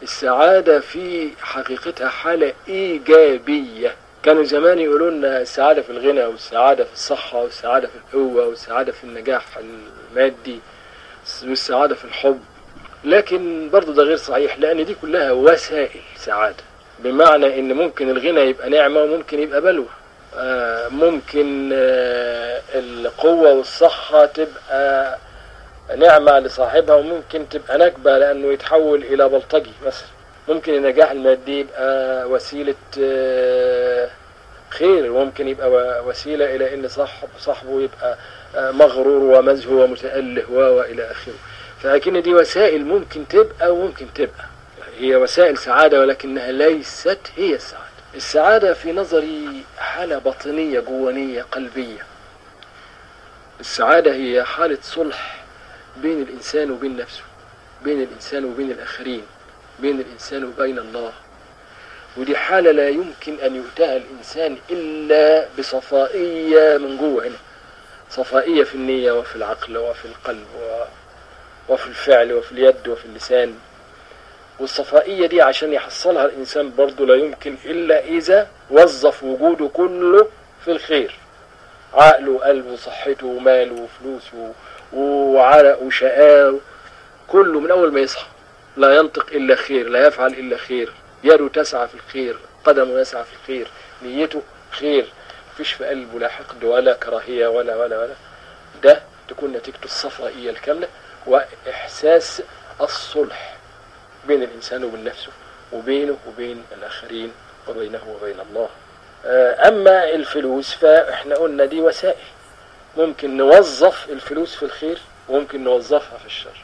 السعادة في حقيقتها حالة إيجابية كانوا زمان يقولوا لنا السعادة في الغنى والسعادة في الصحة والسعادة في القوة والسعادة في النجاح المادي والسعادة في الحب لكن برضو ده غير صحيح لأن دي كلها وسائل سعادة بمعنى إن ممكن الغنى يبقى نعمة وممكن يبقى بلوى آه، ممكن آه، القوة والصحة تبقى نعمة لصاحبها وممكن تبقى نكبة لأنه يتحول إلى بلطجي مثلا ممكن النجاح المادي يبقى وسيلة آه، خير وممكن يبقى و- وسيلة إلى إن صاحب صاحبه يبقى آه، مغرور ومزهو ومتأله و- وإلى آخره فأكن دي وسائل ممكن تبقى وممكن تبقى هي وسائل سعادة ولكنها ليست هي السعادة السعادة في نظري حالة باطنية جوانية قلبية السعادة هي حالة صلح بين الإنسان وبين نفسه بين الإنسان وبين الآخرين بين الإنسان وبين الله ودي حالة لا يمكن أن يؤتاها الإنسان إلا بصفائية من جوه هنا صفائية في النية وفي العقل وفي القلب و... وفي الفعل وفي اليد وفي اللسان والصفائية دي عشان يحصلها الإنسان برضه لا يمكن إلا إذا وظف وجوده كله في الخير عقله وقلبه وصحته وماله وفلوسه وعرق وشقاه كله من أول ما يصحى لا ينطق إلا خير لا يفعل إلا خير يده تسعى في الخير قدمه يسعى في الخير نيته خير مفيش في قلبه لا حقد ولا كراهية ولا ولا ولا ده تكون نتيجته الصفائية الكاملة وإحساس الصلح بين الإنسان وبين نفسه وبينه وبين الآخرين وبينه وبين الله آه، أما الفلوس فإحنا قلنا دي وسائل ممكن نوظف الفلوس في الخير وممكن نوظفها في الشر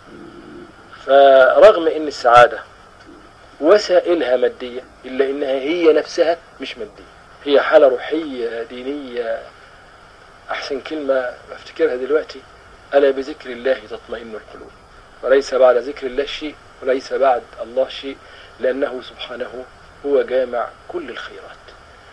فرغم ان السعادة وسائلها مادية الا انها هي نفسها مش مادية هي حالة روحية دينية احسن كلمة افتكرها دلوقتي الا بذكر الله تطمئن القلوب وليس بعد ذكر الله شيء وليس بعد الله شيء لانه سبحانه هو جامع كل الخيرات